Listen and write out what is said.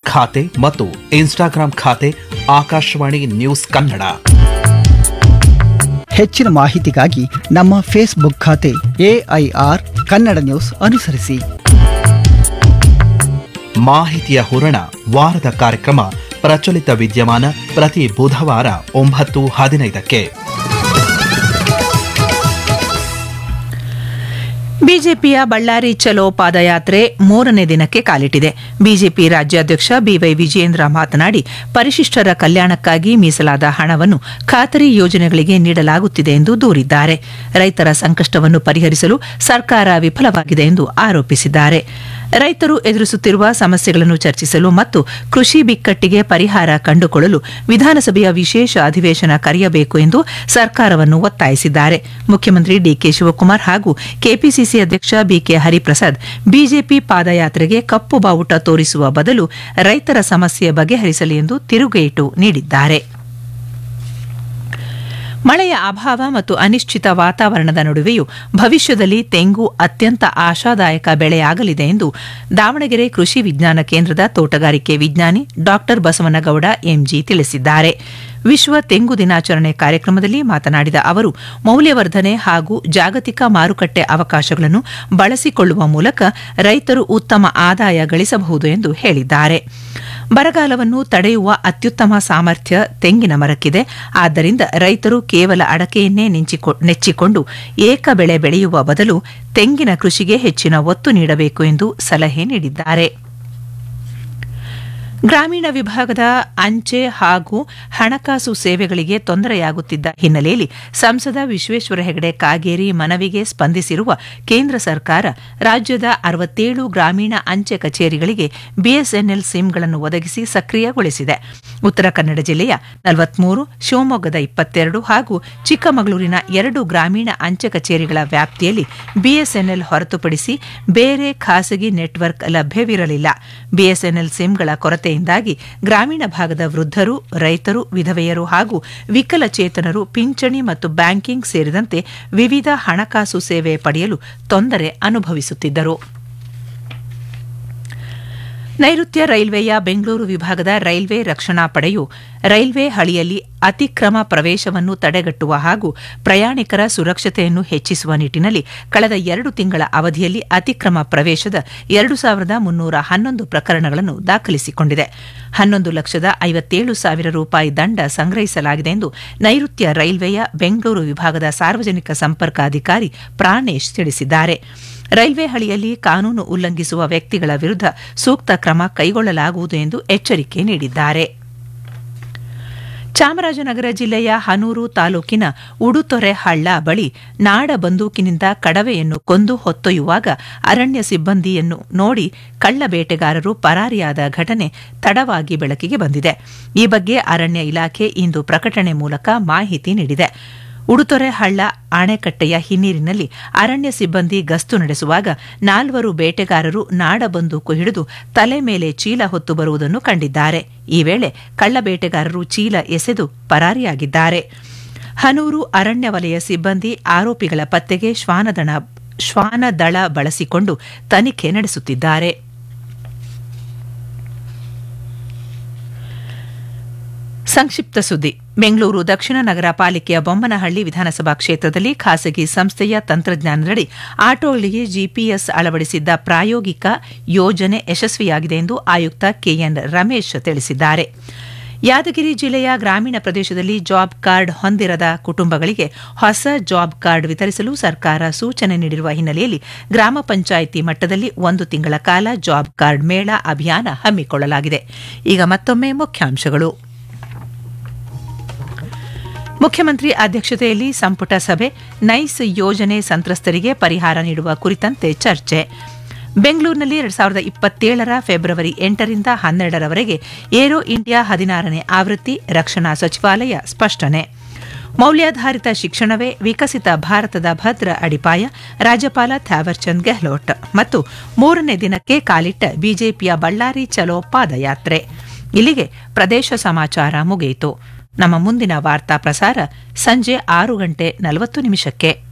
ಖಾತೆ ಮತ್ತು ಇನ್ಸ್ಟಾಗ್ರಾಂ ಖಾತೆ ಆಕಾಶವಾಣಿ ನ್ಯೂಸ್ ಕನ್ನಡ ಹೆಚ್ಚಿನ ಮಾಹಿತಿಗಾಗಿ ನಮ್ಮ ಫೇಸ್ಬುಕ್ ಖಾತೆ ಎಐಆರ್ ಕನ್ನಡ ನ್ಯೂಸ್ ಅನುಸರಿಸಿ ಮಾಹಿತಿಯ ಹೂರಣ ವಾರದ ಕಾರ್ಯಕ್ರಮ ಪ್ರಚಲಿತ ವಿದ್ಯಮಾನ ಪ್ರತಿ ಬುಧವಾರ ಒಂಬತ್ತು ಹದಿನೈದಕ್ಕೆ ಬಿಜೆಪಿಯ ಬಳ್ಳಾರಿ ಚಲೋ ಪಾದಯಾತ್ರೆ ಮೂರನೇ ದಿನಕ್ಕೆ ಕಾಲಿಟ್ಟಿದೆ ಬಿಜೆಪಿ ರಾಜ್ಯಾಧ್ಯಕ್ಷ ಬಿವೈ ವಿಜಯೇಂದ್ರ ಮಾತನಾಡಿ ಪರಿಶಿಷ್ಟರ ಕಲ್ಯಾಣಕ್ಕಾಗಿ ಮೀಸಲಾದ ಹಣವನ್ನು ಖಾತರಿ ಯೋಜನೆಗಳಿಗೆ ನೀಡಲಾಗುತ್ತಿದೆ ಎಂದು ದೂರಿದ್ದಾರೆ ರೈತರ ಸಂಕಷ್ಟವನ್ನು ಪರಿಹರಿಸಲು ಸರ್ಕಾರ ವಿಫಲವಾಗಿದೆ ಎಂದು ಆರೋಪಿಸಿದ್ದಾರೆ ರೈತರು ಎದುರಿಸುತ್ತಿರುವ ಸಮಸ್ಯೆಗಳನ್ನು ಚರ್ಚಿಸಲು ಮತ್ತು ಕೃಷಿ ಬಿಕ್ಕಟ್ಟಿಗೆ ಪರಿಹಾರ ಕಂಡುಕೊಳ್ಳಲು ವಿಧಾನಸಭೆಯ ವಿಶೇಷ ಅಧಿವೇಶನ ಕರೆಯಬೇಕು ಎಂದು ಸರ್ಕಾರವನ್ನು ಒತ್ತಾಯಿಸಿದ್ದಾರೆ ಮುಖ್ಯಮಂತ್ರಿ ಡಿಕೆ ಶಿವಕುಮಾರ್ ಹಾಗೂ ಕೆಪಿಸಿಸಿ ಅಧ್ಯಕ್ಷ ಬಿಕೆ ಹರಿಪ್ರಸಾದ್ ಬಿಜೆಪಿ ಪಾದಯಾತ್ರೆಗೆ ಕಪ್ಪು ಬಾವುಟ ತೋರಿಸುವ ಬದಲು ರೈತರ ಸಮಸ್ಯೆ ಬಗೆಹರಿಸಲಿ ಎಂದು ತಿರುಗೇಟು ನೀಡಿದ್ದಾರೆ ಮಳೆಯ ಅಭಾವ ಮತ್ತು ಅನಿಶ್ಚಿತ ವಾತಾವರಣದ ನಡುವೆಯೂ ಭವಿಷ್ಯದಲ್ಲಿ ತೆಂಗು ಅತ್ಯಂತ ಆಶಾದಾಯಕ ಬೆಳೆಯಾಗಲಿದೆ ಎಂದು ದಾವಣಗೆರೆ ಕೃಷಿ ವಿಜ್ಞಾನ ಕೇಂದ್ರದ ತೋಟಗಾರಿಕೆ ವಿಜ್ಞಾನಿ ಡಾ ಬಸವನಗೌಡ ಎಂಜಿ ತಿಳಿಸಿದ್ದಾರೆ ವಿಶ್ವ ತೆಂಗು ದಿನಾಚರಣೆ ಕಾರ್ಯಕ್ರಮದಲ್ಲಿ ಮಾತನಾಡಿದ ಅವರು ಮೌಲ್ಯವರ್ಧನೆ ಹಾಗೂ ಜಾಗತಿಕ ಮಾರುಕಟ್ಟೆ ಅವಕಾಶಗಳನ್ನು ಬಳಸಿಕೊಳ್ಳುವ ಮೂಲಕ ರೈತರು ಉತ್ತಮ ಆದಾಯ ಗಳಿಸಬಹುದು ಎಂದು ಹೇಳಿದ್ದಾರೆ ಬರಗಾಲವನ್ನು ತಡೆಯುವ ಅತ್ಯುತ್ತಮ ಸಾಮರ್ಥ್ಯ ತೆಂಗಿನ ಮರಕ್ಕಿದೆ ಆದ್ದರಿಂದ ರೈತರು ಕೇವಲ ಅಡಕೆಯನ್ನೇ ನೆಚ್ಚಿಕೊಂಡು ಏಕ ಬೆಳೆ ಬೆಳೆಯುವ ಬದಲು ತೆಂಗಿನ ಕೃಷಿಗೆ ಹೆಚ್ಚಿನ ಒತ್ತು ನೀಡಬೇಕು ಎಂದು ಸಲಹೆ ನೀಡಿದ್ದಾರೆ ಗ್ರಾಮೀಣ ವಿಭಾಗದ ಅಂಚೆ ಹಾಗೂ ಹಣಕಾಸು ಸೇವೆಗಳಿಗೆ ತೊಂದರೆಯಾಗುತ್ತಿದ್ದ ಹಿನ್ನೆಲೆಯಲ್ಲಿ ಸಂಸದ ವಿಶ್ವೇಶ್ವರ ಹೆಗಡೆ ಕಾಗೇರಿ ಮನವಿಗೆ ಸ್ಪಂದಿಸಿರುವ ಕೇಂದ್ರ ಸರ್ಕಾರ ರಾಜ್ಯದ ಅರವತ್ತೇಳು ಗ್ರಾಮೀಣ ಅಂಚೆ ಕಚೇರಿಗಳಿಗೆ ಬಿಎಸ್ಎನ್ಎಲ್ ಸಿಮ್ಗಳನ್ನು ಒದಗಿಸಿ ಸಕ್ರಿಯಗೊಳಿಸಿದೆ ಉತ್ತರ ಕನ್ನಡ ಜಿಲ್ಲೆಯ ನಲವತ್ಮೂರು ಶಿವಮೊಗ್ಗದ ಇಪ್ಪತ್ತೆರಡು ಹಾಗೂ ಚಿಕ್ಕಮಗಳೂರಿನ ಎರಡು ಗ್ರಾಮೀಣ ಅಂಚೆ ಕಚೇರಿಗಳ ವ್ಯಾಪ್ತಿಯಲ್ಲಿ ಬಿಎಸ್ಎನ್ಎಲ್ ಹೊರತುಪಡಿಸಿ ಬೇರೆ ಖಾಸಗಿ ನೆಟ್ವರ್ಕ್ ಲಭ್ಯವಿರಲಿಲ್ಲ ಬಿಎಸ್ಎನ್ಎಲ್ ಸಿಮ್ಗಳ ಕೊರತೆಯಿಂದಾಗಿ ಗ್ರಾಮೀಣ ಭಾಗದ ವೃದ್ಧರು ರೈತರು ವಿಧವೆಯರು ಹಾಗೂ ವಿಕಲಚೇತನರು ಪಿಂಚಣಿ ಮತ್ತು ಬ್ಯಾಂಕಿಂಗ್ ಸೇರಿದಂತೆ ವಿವಿಧ ಹಣಕಾಸು ಸೇವೆ ಪಡೆಯಲು ತೊಂದರೆ ಅನುಭವಿಸುತ್ತಿದ್ದರು ನೈಋತ್ಯ ರೈಲ್ವೆಯ ಬೆಂಗಳೂರು ವಿಭಾಗದ ರೈಲ್ವೆ ರಕ್ಷಣಾ ಪಡೆಯು ರೈಲ್ವೆ ಹಳಿಯಲ್ಲಿ ಅತಿಕ್ರಮ ಪ್ರವೇಶವನ್ನು ತಡೆಗಟ್ಟುವ ಹಾಗೂ ಪ್ರಯಾಣಿಕರ ಸುರಕ್ಷತೆಯನ್ನು ಹೆಚ್ಚಿಸುವ ನಿಟ್ಟಿನಲ್ಲಿ ಕಳೆದ ಎರಡು ತಿಂಗಳ ಅವಧಿಯಲ್ಲಿ ಅತಿಕ್ರಮ ಪ್ರವೇಶದ ಎರಡು ಸಾವಿರದ ಮುನ್ನೂರ ಹನ್ನೊಂದು ಪ್ರಕರಣಗಳನ್ನು ದಾಖಲಿಸಿಕೊಂಡಿದೆ ಹನ್ನೊಂದು ಲಕ್ಷದ ಐವತ್ತೇಳು ಸಾವಿರ ರೂಪಾಯಿ ದಂಡ ಸಂಗ್ರಹಿಸಲಾಗಿದೆ ಎಂದು ನೈಋತ್ಯ ರೈಲ್ವೆಯ ಬೆಂಗಳೂರು ವಿಭಾಗದ ಸಾರ್ವಜನಿಕ ಸಂಪರ್ಕ ಅಧಿಕಾರಿ ಪ್ರಾಣೇಶ್ ತಿಳಿಸಿದ್ದಾರೆ ರೈಲ್ವೆ ಹಳಿಯಲ್ಲಿ ಕಾನೂನು ಉಲ್ಲಂಘಿಸುವ ವ್ಯಕ್ತಿಗಳ ವಿರುದ್ಧ ಸೂಕ್ತ ಕ್ರಮ ಕೈಗೊಳ್ಳಲಾಗುವುದು ಎಂದು ಎಚ್ಚರಿಕೆ ನೀಡಿದ್ದಾರೆ ಚಾಮರಾಜನಗರ ಜಿಲ್ಲೆಯ ಹನೂರು ತಾಲೂಕಿನ ಉಡುತೊರೆ ಹಳ್ಳ ಬಳಿ ನಾಡ ಬಂದೂಕಿನಿಂದ ಕಡವೆಯನ್ನು ಕೊಂದು ಹೊತ್ತೊಯ್ಯುವಾಗ ಅರಣ್ಯ ಸಿಬ್ಬಂದಿಯನ್ನು ನೋಡಿ ಕಳ್ಳ ಬೇಟೆಗಾರರು ಪರಾರಿಯಾದ ಘಟನೆ ತಡವಾಗಿ ಬೆಳಕಿಗೆ ಬಂದಿದೆ ಈ ಬಗ್ಗೆ ಅರಣ್ಯ ಇಲಾಖೆ ಇಂದು ಪ್ರಕಟಣೆ ಮೂಲಕ ಮಾಹಿತಿ ನೀಡಿದೆ ಉಡುತೊರೆ ಹಳ್ಳ ಅಣೆಕಟ್ಟೆಯ ಹಿನ್ನೀರಿನಲ್ಲಿ ಅರಣ್ಯ ಸಿಬ್ಬಂದಿ ಗಸ್ತು ನಡೆಸುವಾಗ ನಾಲ್ವರು ಬೇಟೆಗಾರರು ನಾಡ ಬಂದೂಕು ಹಿಡಿದು ತಲೆ ಮೇಲೆ ಚೀಲ ಹೊತ್ತು ಬರುವುದನ್ನು ಕಂಡಿದ್ದಾರೆ ಈ ವೇಳೆ ಕಳ್ಳ ಬೇಟೆಗಾರರು ಚೀಲ ಎಸೆದು ಪರಾರಿಯಾಗಿದ್ದಾರೆ ಹನೂರು ಅರಣ್ಯ ವಲಯ ಸಿಬ್ಬಂದಿ ಆರೋಪಿಗಳ ಪತ್ತೆಗೆ ಶ್ವಾನದಳ ಶ್ವಾನದಳ ಬಳಸಿಕೊಂಡು ತನಿಖೆ ನಡೆಸುತ್ತಿದ್ದಾರೆ ಸಂಕ್ಷಿಪ್ತ ಸುದ್ದಿ ಬೆಂಗಳೂರು ದಕ್ಷಿಣ ನಗರ ಪಾಲಿಕೆಯ ಬೊಮ್ಮನಹಳ್ಳಿ ವಿಧಾನಸಭಾ ಕ್ಷೇತ್ರದಲ್ಲಿ ಖಾಸಗಿ ಸಂಸ್ಥೆಯ ತಂತ್ರಜ್ಞಾನದಡಿ ಆಟೋಗಳಿಗೆ ಜಿಪಿಎಸ್ ಅಳವಡಿಸಿದ್ದ ಪ್ರಾಯೋಗಿಕ ಯೋಜನೆ ಯಶಸ್ವಿಯಾಗಿದೆ ಎಂದು ಆಯುಕ್ತ ಕೆಎನ್ ರಮೇಶ್ ತಿಳಿಸಿದ್ದಾರೆ ಯಾದಗಿರಿ ಜಿಲ್ಲೆಯ ಗ್ರಾಮೀಣ ಪ್ರದೇಶದಲ್ಲಿ ಜಾಬ್ ಕಾರ್ಡ್ ಹೊಂದಿರದ ಕುಟುಂಬಗಳಿಗೆ ಹೊಸ ಜಾಬ್ ಕಾರ್ಡ್ ವಿತರಿಸಲು ಸರ್ಕಾರ ಸೂಚನೆ ನೀಡಿರುವ ಹಿನ್ನೆಲೆಯಲ್ಲಿ ಗ್ರಾಮ ಪಂಚಾಯಿತಿ ಮಟ್ಟದಲ್ಲಿ ಒಂದು ತಿಂಗಳ ಕಾಲ ಜಾಬ್ ಕಾರ್ಡ್ ಮೇಳ ಅಭಿಯಾನ ಹಮ್ಮಿಕೊಳ್ಳಲಾಗಿದೆ ಈಗ ಮತ್ತೊಮ್ಮೆ ಮುಖ್ಯಾಂಶಗಳು ಮುಖ್ಯಮಂತ್ರಿ ಅಧ್ಯಕ್ಷತೆಯಲ್ಲಿ ಸಂಪುಟ ಸಭೆ ನೈಸ್ ಯೋಜನೆ ಸಂತ್ರಸ್ತರಿಗೆ ಪರಿಹಾರ ನೀಡುವ ಕುರಿತಂತೆ ಚರ್ಚೆ ಬೆಂಗಳೂರಿನಲ್ಲಿ ಎರಡ್ ಸಾವಿರದ ಇಪ್ಪತ್ತೇಳರ ಫೆಬ್ರವರಿ ಎಂಟರಿಂದ ಹನ್ನೆರಡರವರೆಗೆ ಏರೋ ಇಂಡಿಯಾ ಹದಿನಾರನೇ ಆವೃತ್ತಿ ರಕ್ಷಣಾ ಸಚಿವಾಲಯ ಸ್ಪಷ್ಟನೆ ಮೌಲ್ಯಾಧಾರಿತ ಶಿಕ್ಷಣವೇ ವಿಕಸಿತ ಭಾರತದ ಭದ್ರ ಅಡಿಪಾಯ ರಾಜ್ಯಪಾಲ ಥ್ಯಾವರ್ಚಂದ್ ಗೆಹ್ಲೋಟ್ ಮತ್ತು ಮೂರನೇ ದಿನಕ್ಕೆ ಕಾಲಿಟ್ಟ ಬಿಜೆಪಿಯ ಬಳ್ಳಾರಿ ಚಲೋ ಪಾದಯಾತ್ರೆ ಇಲ್ಲಿಗೆ ಪ್ರದೇಶ ಸಮಾಚಾರ ಮುಗಿಯಿತು ನಮ್ಮ ಮುಂದಿನ ವಾರ್ತಾ ಪ್ರಸಾರ ಸಂಜೆ ಆರು ಗಂಟೆ ನಲವತ್ತು ನಿಮಿಷಕ್ಕೆ